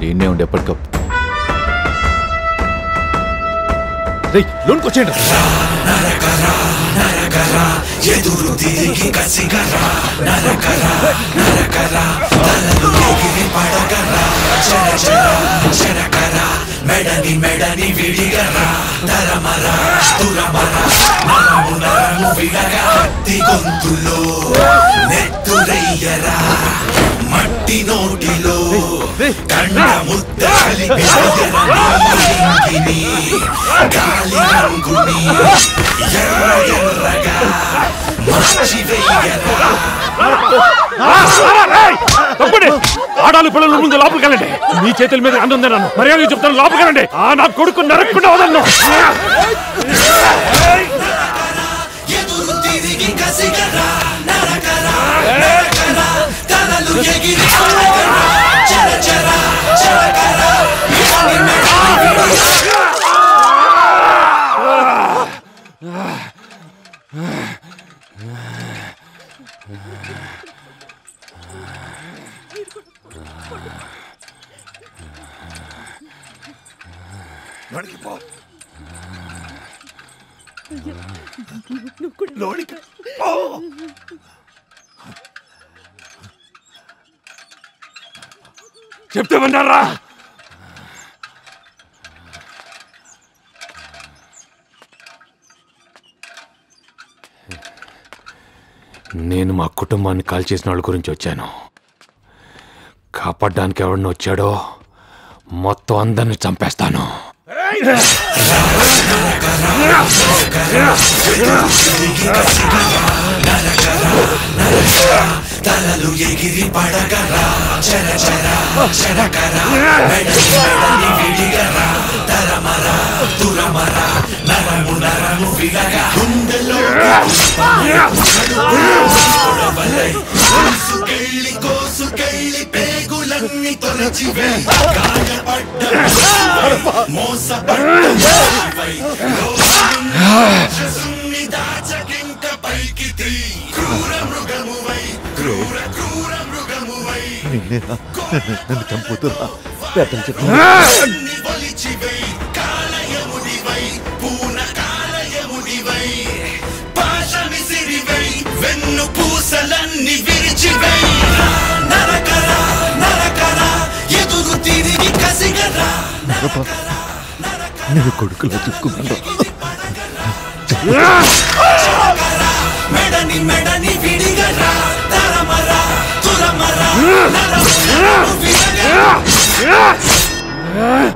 మీరు ఇన్నే ఉండి ఎప్పటికప్పుడు రేయ్ లోన్కి వచ్చేయండి ఎదురు తిరిగి కసిగరా నరకరా నరకరా తలలు ఎగిరి పడగరా చర చర చరకరా మెడని మెడని విడిగరా తరమరా తురమరా నరము నరము విడగా కత్తి గొంతులో నెత్తురయ్యరా మట్టి నోటిలో కండ ముద్ద కలిపి లింగిని గాలి రంగుని ఎర్ర ఎర్రగా మార్చి వెయ్యరా తప్పండి ఆడాలి పిల్లల ముందు లోపలికి వెళ్ళండి మీ చేతుల మీద అందుంది నన్ను మర్యాద చెప్తాను లోపలికి వెళ్ళండి ఆ నా కొడుకు నరకుండా వదలను ఎదురు తిరిగి కసిగరా నరకరా నరకరా తలలు ఎగిరి పడగరా చర చర చరకరా మెడని మెడని విడిగరా లోనికి పో. చెప్తే విన్నారా నేను మా కుటుంబాన్ని కాల్ చేసిన వాళ్ళ గురించి వచ్చాను కాపాడడానికి ఎవరిని వచ్చాడో మొత్తం అందరిని చంపేస్తాను తలలు ఎగిరి పడగరా చర చర చరకరా మెడని మెడని విడిగరా తరమరా తురమరా నరము నరము విడగా గుండెలో పొడవలై కోసుకెళ్ళి కోసుకెళ్ళి పేగులన్నీ తొలచివే గాయపడ్డ మోసపడ్డ రాక్షసుని దాచకింక పైకి తీ క్రూర మృగమువై క్రూర క్రూర మృగమువై నన్ను చంపుతున్నా పెద్దలు చెప్పు అన్ని ఒలిచివై కాలయమునివై పూన కాలయమునివై పాశమిసిరివై వెన్ను పూసలన్నీ విరిచివై రా, నరకరా నరకరా ఎదురు తిరిగి కసిగరా నేను కొడుకులో చూసుకున్నాను మెడని మెడని విడిగరా తరమరా తురమరా నరము నరము విడగరా